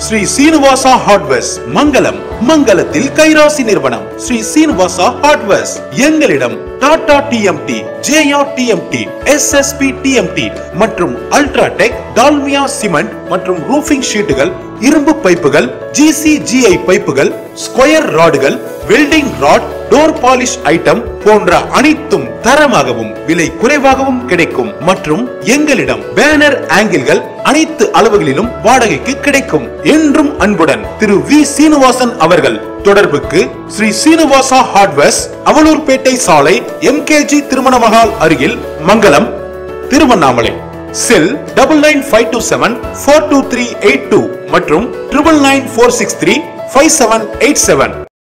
Sri Srinivasa hardwares Mangalam மங்களத்தில் கைராசி நிறுவனம் ஸ்ரீ சீனிவாசா ஹார்ட்வேர்ஸ் எங்களிடம் Tata TMT Jaya TMT SSP TMT மற்றும் அல்ட்ராடெக் டால்மியா சிமெண்ட் மற்றும் ரூஃபிங் ஷீட்டுகள் இரும்பு பைப்புகள் ஜிசிஜிஐ பைப்புகள் ஸ்கொயர் ராடுகள் welding rod door polish item போன்ற அனைத்தும் தரமாகவும் விலை குறைவாகவும் கிடைக்கும் மற்றும் எங்களிடம் பேனர் ஆங்கிள்கள் அனைத்து அளவுகளிலும் வாடகைக்கு கிடைக்கும் என்றும் அன்புடன் திரு வி சீனிவாசன் அவர்கள் தொடர்புக்கு ஸ்ரீ சீனிவாசா ஹார்ட்வேர்ஸ் அவலூர்பேட்டை சாலை எம்கேஜி திருமண மகால் அருகில் Mangalam Tiruvannamalai cell double nine five two seven four two three eight two மற்றும் triple nine four six three five seven eight seven